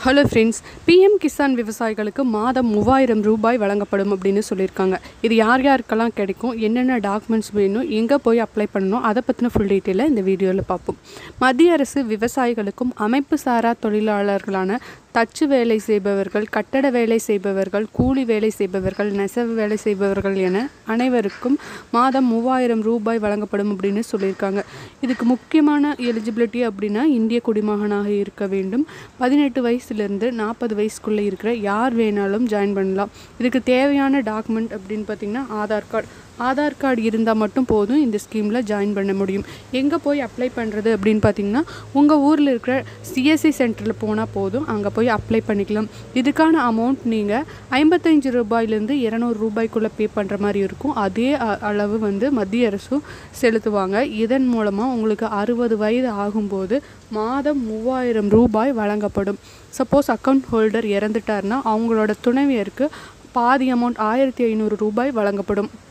hello friends PM Kisan விவசாயிகளுக்கு மாதம் மூவாயிரம் ரூபாய் வழங்கப்படும் அப்படின்னு சொல்லியிருக்காங்க இது யார் யாருக்கெல்லாம் கிடைக்கும் என்னென்ன டாக்குமெண்ட்ஸ் வேணும் எங்கே போய் அப்ளை பண்ணணும் அதை பற்றின ஃபுல் டீட்டெயிலை இந்த வீடியோவில் பார்ப்போம் மத்திய அரசு விவசாயிகளுக்கும் அமைப்பு சாரா தொழிலாளர்களான தச்சு வேலை செய்பவர்கள் கட்டட வேலை செய்பவர்கள் கூலி வேலை செய்பவர்கள் நெசவு வேலை செய்பவர்கள் என அனைவருக்கும் மாதம் மூவாயிரம் ரூபாய் வழங்கப்படும் அப்படின்னு சொல்லியிருக்காங்க இதுக்கு முக்கியமான எலிஜிபிலிட்டி அப்படின்னா இந்திய குடிமகனாக இருக்க வேண்டும் பதினெட்டு வயசுலேருந்து நாற்பது வயசுக்குள்ளே இருக்கிற யார் வேணாலும் ஜாயின் பண்ணலாம் இதுக்கு தேவையான டாக்குமெண்ட் அப்படின்னு பார்த்திங்கன்னா ஆதார் கார்டு ஆதார் கார்டு இருந்தால் மட்டும் போதும் இந்த ஸ்கீமில் ஜாயின் பண்ண முடியும் எங்கே போய் அப்ளை பண்ணுறது அப்படின்னு பார்த்தீங்கன்னா உங்கள் ஊரில் இருக்கிற சிஎஸ்சி சென்டரில் போனால் போதும் அங்கே போய் அப்ளை பண்ணிக்கலாம் இதுக்கான அமௌண்ட் நீங்கள் ஐம்பத்தஞ்சு ரூபாயிலேருந்து இரநூறு ரூபாய்க்குள்ளே பே பண்ணுற மாதிரி இருக்கும் அதே அ- அளவு வந்து மத்திய அரசும் செலுத்துவாங்க இதன் மூலமாக உங்களுக்கு அறுபது வயது ஆகும்போது மாதம் மூவாயிரம் ரூபாய் வழங்கப்படும் சப்போஸ் அக்கௌண்ட் ஹோல்டர் இறந்துட்டாருன்னா அவங்களோட துணைவியருக்கு பாதி அமௌண்ட் ஆயிரத்தி ஐநூறு ரூபாய் வழங்கப்படும்